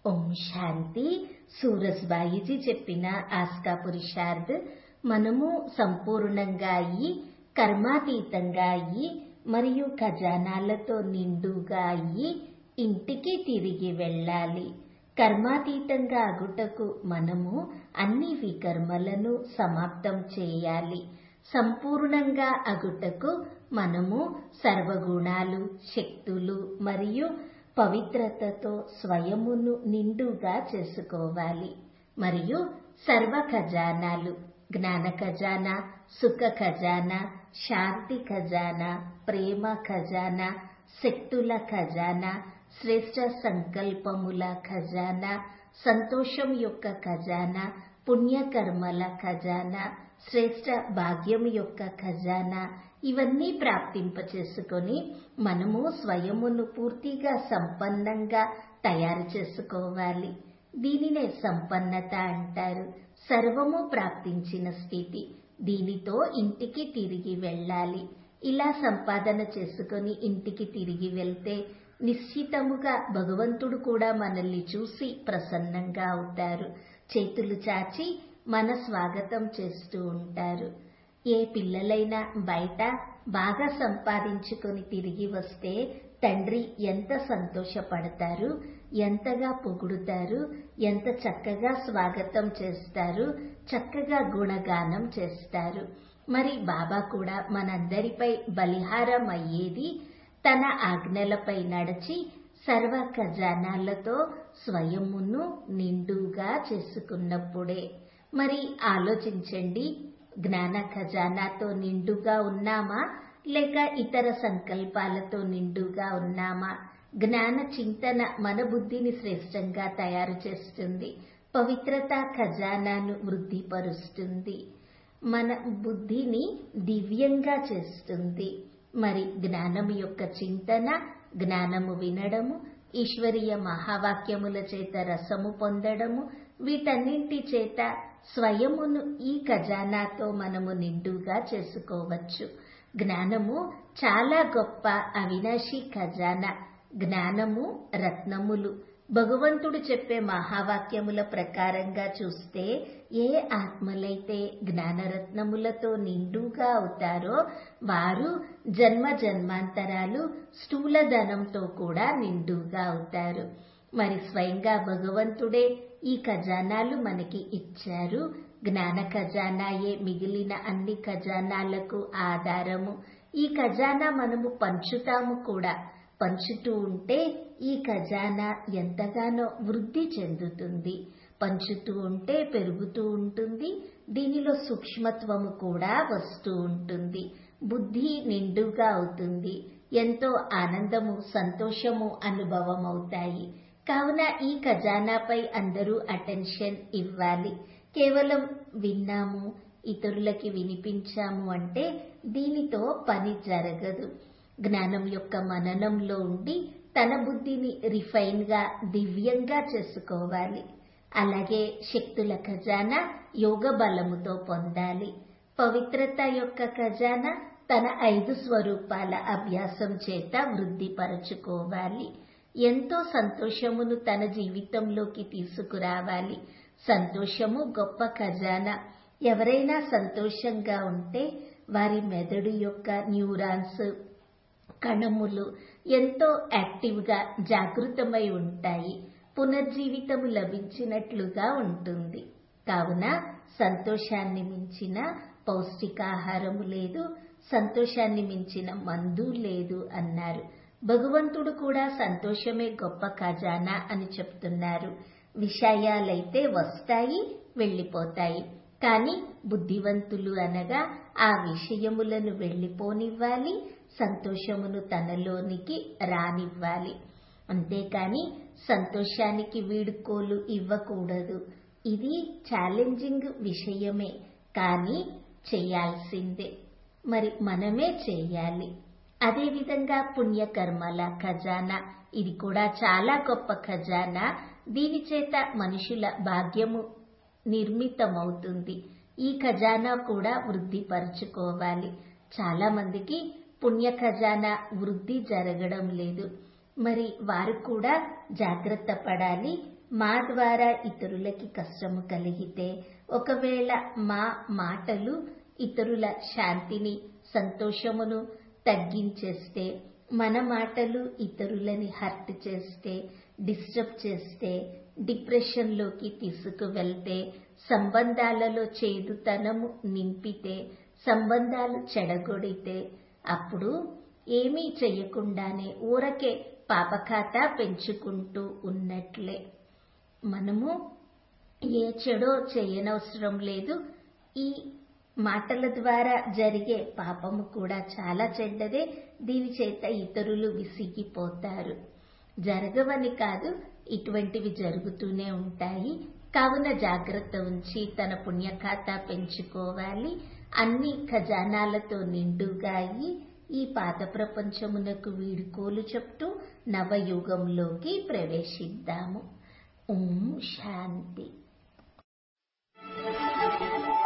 ఓం శాంతి సూరజ్బాయిజీ చెప్పిన ఆస్కా పురుషార్థ్ మనము సంపూర్ణంగా అయ్యి కర్మాతీతంగా అయ్యి మరియు ఖజానాలతో నిండుగా అయ్యి ఇంటికి తిరిగి వెళ్ళాలి కర్మాతీతంగా అగుటకు మనము అన్ని వికర్మలను సమాప్తం చేయాలి సంపూర్ణంగా అగుటకు మనము సర్వగుణాలు శక్తులు మరియు పవిత్రతతో స్వయమును నిండుగా చేసుకోవాలి మరియు సర్వ ఖజానాలు జ్ఞాన ఖజానా సుఖ ఖజానా శాంతి ఖజానా ప్రేమ ఖజానా శక్తుల ఖజానా శ్రేష్ట సంకల్పముల ఖజానా సంతోషం యొక్క ఖజానా పుణ్యకర్మల ఖజానా శ్రేష్ట భాగ్యం యొక్క ఖజానా ఇవన్నీ ప్రాప్తింపచేసుకొని మనము స్వయమును పూర్తిగా సంపన్నంగా తయారు చేసుకోవాలి దీనినే సంపన్నత అంటారు సర్వము ప్రాప్తించిన స్థితి దీనితో ఇంటికి తిరిగి వెళ్ళాలి ఇలా సంపాదన చేసుకొని ఇంటికి తిరిగి వెళ్తే నిశ్చితముగా భగవంతుడు కూడా మనల్ని చూసి ప్రసన్నంగా అవుతారు చేతులు చాచి మన స్వాగతం చేస్తూ ఉంటారు ఏ పిల్లలైనా బయట బాగా సంపాదించుకొని తిరిగి వస్తే తండ్రి ఎంత సంతోషపడతారు ఎంతగా పొగుడుతారు ఎంత చక్కగా స్వాగతం చేస్తారు చక్కగా గుణగానం చేస్తారు మరి బాబా కూడా మనందరిపై బలిహారం అయ్యేది తన ఆజ్ఞలపై నడిచి సర్వ ఖజానాలతో స్వయమును నిండుగా చేసుకున్నప్పుడే మరి ఆలోచించండి జ్ఞాన ఖజానాతో నిండుగా ఉన్నామా లేక ఇతర సంకల్పాలతో నిండుగా ఉన్నామా జ్ఞాన చింతన మన బుద్ధిని శ్రేష్టంగా తయారు చేస్తుంది పవిత్రత ఖజానాను వృద్ధిపరుస్తుంది మన బుద్ధిని దివ్యంగా చేస్తుంది మరి జ్ఞానం యొక్క చింతన జ్ఞానము వినడము ఈశ్వరీయ మహావాక్యముల చేత రసము పొందడము వీటన్నింటి చేత స్వయమును ఈ ఖజానాతో మనము నిండుగా చేసుకోవచ్చు జ్ఞానము చాలా గొప్ప అవినాశి ఖజానా జ్ఞానము రత్నములు భగవంతుడు చెప్పే మహావాక్యముల ప్రకారంగా చూస్తే ఏ ఆత్మలైతే జ్ఞానరత్నములతో నిండుగా అవుతారో వారు జన్మ జన్మాంతరాలు స్థూలధనంతో కూడా నిండుగా అవుతారు మరి స్వయంగా భగవంతుడే ఈ ఖజానాలు మనకి ఇచ్చారు జ్ఞాన ఖజానాయే మిగిలిన అన్ని ఖజానాలకు ఆధారము ఈ ఖజానా మనము పంచుతాము కూడా పంచుతూ ఉంటే ఈ ఖజానా ఎంతగానో వృద్ధి చెందుతుంది పంచుతూ ఉంటే పెరుగుతూ ఉంటుంది దీనిలో సూక్ష్మత్వము కూడా వస్తూ ఉంటుంది బుద్ధి నిండుగా అవుతుంది ఎంతో ఆనందము సంతోషము అనుభవం అవుతాయి కావున ఈ ఖజానాపై అందరూ అటెన్షన్ ఇవ్వాలి కేవలం విన్నాము ఇతరులకి వినిపించాము అంటే దీనితో పని జరగదు జ్ఞానం యొక్క మననంలో ఉండి తన బుద్ధిని రిఫైన్ గా దివ్యంగా చేసుకోవాలి అలాగే శక్తుల ఖజానా యోగ బలముతో పొందాలి పవిత్రత యొక్క ఖజానా తన ఐదు స్వరూపాల అభ్యాసం చేత వృద్ధిపరచుకోవాలి ఎంతో సంతోషమును తన జీవితంలోకి తీసుకురావాలి సంతోషము గొప్ప ఖజానా ఎవరైనా సంతోషంగా ఉంటే వారి మెదడు యొక్క న్యూరాన్స్ కణములు ఎంతో యాక్టివ్గా జాగృతమై ఉంటాయి పునర్జీవితము లభించినట్లుగా ఉంటుంది కావున సంతోషాన్ని మించిన పౌష్టికాహారము లేదు సంతోషాన్ని మించిన మందు లేదు అన్నారు భగవంతుడు కూడా సంతోషమే గొప్ప ఖజానా అని చెప్తున్నారు విషయాలైతే వస్తాయి వెళ్ళిపోతాయి కానీ బుద్ధివంతులు అనగా ఆ విషయములను వెళ్ళిపోనివ్వాలి సంతోషమును తనలోనికి రానివ్వాలి అంతేకాని సంతోషానికి వీడుకోలు ఇవ్వకూడదు ఇది ఛాలెంజింగ్ విషయమే కానీ చేయాల్సిందే మరి మనమే చేయాలి అదేవిధంగా పుణ్యకర్మల ఖజానా ఇది కూడా చాలా గొప్ప ఖజానా దీని చేత మనుషుల భాగ్యము నిర్మితమవుతుంది ఈ ఖజానా కూడా వృద్ధిపరచుకోవాలి చాలా మందికి పుణ్య ఖజానా వృద్ధి జరగడం లేదు మరి వారు కూడా జాగ్రత్త పడాలి మా ద్వారా ఇతరులకి కష్టము కలిగితే ఒకవేళ మా మాటలు ఇతరుల శాంతిని సంతోషమును తగ్గించేస్తే మన మాటలు ఇతరులని హర్ట్ చేస్తే డిస్టర్బ్ చేస్తే డిప్రెషన్లోకి తీసుకువెళ్తే సంబంధాలలో చేదుతనము నింపితే సంబంధాలు చెడగొడితే అప్పుడు ఏమీ చెయ్యకుండానే ఊరకే పాపఖాతా పెంచుకుంటూ ఉన్నట్లే మనము ఏ చెడో చేయనవసరం లేదు ఈ మాటల ద్వారా జరిగే పాపము కూడా చాలా చెడ్డదే దీని చేత ఇతరులు విసిగిపోతారు జరగవని కాదు ఇటువంటివి జరుగుతూనే ఉంటాయి కావున జాగ్రత్త ఉంచి తన పుణ్యఖాతా పెంచుకోవాలి అన్ని ఖజానాలతో నిండుగా అయి ఈ పాత ప్రపంచమునకు వీడుకోలు చెప్తూ నవయుగంలోకి ప్రవేశిద్దాము ఓం శాంతి